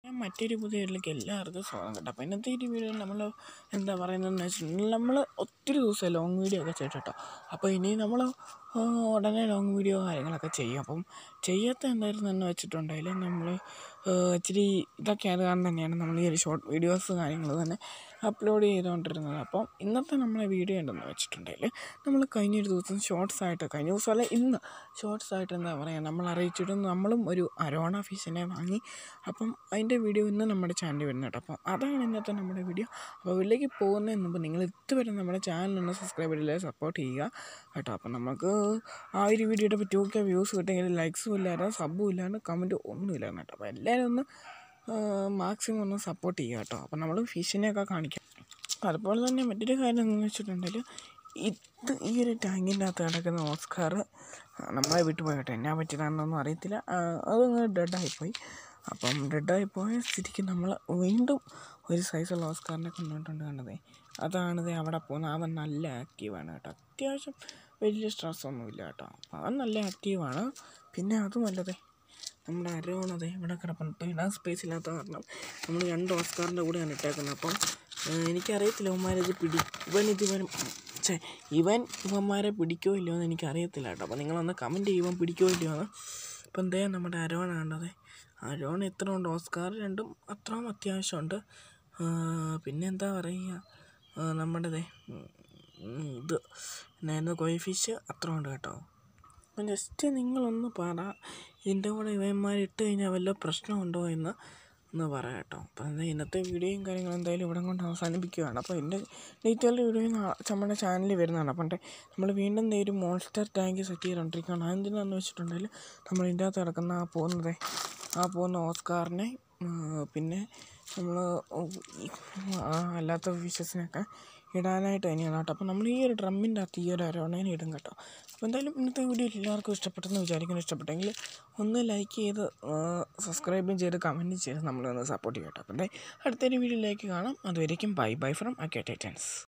മറ്റൊരു പുതിയ വീട്ടിലേക്ക് എല്ലാവർക്കും സ്വാഗതം കേട്ടോ അപ്പോൾ ഇന്നത്തെ ഒരു വീഡിയോ നമ്മൾ എന്താ പറയുന്നതെന്ന് വെച്ചിട്ടുണ്ടെങ്കിൽ നമ്മൾ ഒത്തിരി ദിവസം ലോങ് വീഡിയോ ഒക്കെ ചെയ്തിട്ടോ അപ്പോൾ ഇനി നമ്മൾ ഉടനെ ലോങ് വീഡിയോ കാര്യങ്ങളൊക്കെ ചെയ്യും അപ്പം ചെയ്യാത്ത എന്തായിരുന്നു എന്ന് വെച്ചിട്ടുണ്ടെങ്കിൽ നമ്മൾ ഇച്ചിരി ഇതൊക്കെ ആയത് കാരണം തന്നെയാണ് നമ്മൾ ഈ ഒരു ഷോർട്ട് വീഡിയോസ് കാര്യങ്ങൾ തന്നെ അപ്ലോഡ് ചെയ്തുകൊണ്ടിരുന്നത് അപ്പം ഇന്നത്തെ നമ്മളെ വീഡിയോ ഉണ്ടെന്ന് വെച്ചിട്ടുണ്ടെങ്കിൽ നമ്മൾ കഴിഞ്ഞൊരു ദിവസം ഷോർട്സ് ആയിട്ട് കഴിഞ്ഞ ദിവസം അല്ല ഇന്ന് ഷോർട്സ് ആയിട്ട് എന്താ പറയുക നമ്മൾ അറിയിച്ചിട്ട് നമ്മളും ഒരു അരോണ ഫിഷിനെ വാങ്ങി അപ്പം അതിൻ്റെ വീഡിയോ ഇന്ന് നമ്മുടെ ചാനലിൽ വരുന്നത് കേട്ടോ അപ്പം അതാണ് ഇന്നത്തെ നമ്മുടെ വീഡിയോ അപ്പോൾ വീട്ടിലേക്ക് പോകുന്നതിന് മുമ്പ് നിങ്ങൾ ഇതുവരെ നമ്മുടെ ചാനലൊന്ന് സബ്സ്ക്രൈബ് ചെയ്തില്ലേ സപ്പോർട്ട് ചെയ്യുക കേട്ടോ അപ്പം നമുക്ക് ആ ഒരു വീഡിയോയുടെ ടു കെ വ്യൂസ് കിട്ടിയെങ്കിൽ ലൈക്സും ഇല്ലായിരുന്നു സബ്ബും ഇല്ലായിരുന്നു കമൻറ്റും ഒന്നും ഇല്ലായിരുന്നു കേട്ടോ അപ്പോൾ എല്ലാവരും ഒന്ന് മാക്സിമം ഒന്ന് സപ്പോർട്ട് ചെയ്യുക കേട്ടോ അപ്പം നമ്മൾ ഫിഷിനെയൊക്കെ കാണിക്കാം അതുപോലെ തന്നെ മറ്റൊരു കാര്യം എന്ന് വെച്ചിട്ടുണ്ടെങ്കിൽ ഇത് ഈ ഒരു ടാങ്കിൻ്റെ അകത്ത് കിടക്കുന്ന ഓസ്കാർ നമ്മളെ വിട്ടു പോയി കേട്ടോ എന്നാ പറ്റിയതാണെന്നൊന്നും അറിയത്തില്ല അതങ്ങ് ഡെഡായിപ്പോയി അപ്പം ഡെഡായിപ്പോയ സ്ഥിതിക്ക് നമ്മൾ വീണ്ടും ഒരു സൈസുള്ള ഓസ്കാറിനെ കൊണ്ടുപോയിട്ടുണ്ട് കണ്ടതേ അതാണിത് അവിടെ പോകുന്നത് അവൻ നല്ല ആക്റ്റീവാണ് കേട്ടോ അത്യാവശ്യം വലിയ സ്ട്രെസ്സൊന്നുമില്ല കേട്ടോ അപ്പം അവൻ നല്ല ആക്റ്റീവാണ് പിന്നെ അതുമല്ലതേ നമ്മുടെ അരോണതേ ഇവിടെ കിടപ്പുണ്ട് ഇപ്പോൾ ഇടാൻ സ്പേസ് ഇല്ലാത്ത കാരണം നമ്മൾ രണ്ട് ഓസ്കാറിൻ്റെ കൂടെയാണ് ഇട്ടേക്കുന്നത് അപ്പം എനിക്കറിയത്തില്ല ഇവന്മാരിത് പിടി ഇവൻ ഇത് ഇവൻ ഛേ ഇവൻ ഇവന്മാരെ പിടിക്കോ ഇല്ലയോ എന്ന് എനിക്കറിയത്തില്ല കേട്ടോ അപ്പോൾ നിങ്ങളൊന്ന് കമൻറ്റ് ചെയ്യുമ്പോൾ പിടിക്കോ ഇല്ലയോ എന്ന് ഇപ്പം എന്തേ നമ്മുടെ അരോണ കണ്ടത് അരോണ എത്ര ഉണ്ട് ഓസ്കാർ രണ്ടും അത്രയും അത്യാവശ്യമുണ്ട് പിന്നെ എന്താ പറയുക നമ്മുടേതേ ഇത് എന്നായിരുന്നു കോയി ഫിഷ് അത്ര ഉണ്ട് കേട്ടോ അപ്പം ജസ്റ്റ് നിങ്ങളൊന്ന് പറ ഇതിൻ്റെ കൂടെ ഇവന്മാർ ഇട്ട് കഴിഞ്ഞാൽ വല്ല പ്രശ്നമുണ്ടോ എന്ന് ഒന്ന് പറ കേട്ടോ അപ്പം എന്താ ഇന്നത്തെ വീഡിയോയും കാര്യങ്ങളും എന്തായാലും ഇവിടെ കൊണ്ട് അവസാനിപ്പിക്കുകയാണ് അപ്പോൾ എൻ്റെ ഡീറ്റെയിൽഡ് വീഡിയോ നമ്മുടെ ചാനലിൽ വരുന്നതാണ് അപ്പം നമ്മൾ വീണ്ടും ഒരു മോൺസ്റ്റർ ടാങ്ക് സെറ്റ് ചെയ്തുകൊണ്ടിരിക്കുകയാണ് അതെന്തിനാന്ന് വെച്ചിട്ടുണ്ടെങ്കിൽ നമ്മൾ ഇതിൻ്റെ അകത്ത് കിടക്കുന്ന ആ പോകുന്നത് ആ പോകുന്ന ഓസ്കാറിനെ പിന്നെ നമ്മൾ അല്ലാത്ത ഫിഷസിനൊക്കെ ഇടാനായിട്ട് തന്നെയാണ് കേട്ടോ അപ്പോൾ നമ്മൾ ഈ ഒരു ഡ്രമ്മിൻ്റെ അകത്ത് ഈ ഒരു അരോണേനെ ഇടും കേട്ടോ അപ്പോൾ എന്തായാലും ഇന്നത്തെ വീഡിയോ എല്ലാവർക്കും ഇഷ്ടപ്പെട്ടെന്ന് വിചാരിക്കുന്നു ഇഷ്ടപ്പെട്ടെങ്കിൽ ഒന്ന് ലൈക്ക് ചെയ്ത് സബ്സ്ക്രൈബും ചെയ്ത് കമൻറ്റും ചെയ്ത് നമ്മളൊന്ന് സപ്പോർട്ട് ചെയ്യട്ടോ അപ്പോൾ അടുത്തൊരു വീഡിയോയിലേക്ക് കാണാം അതുവരേക്കും ബൈ ബൈ ഫ്രം അക്കെ ടൈറ്റൻസ്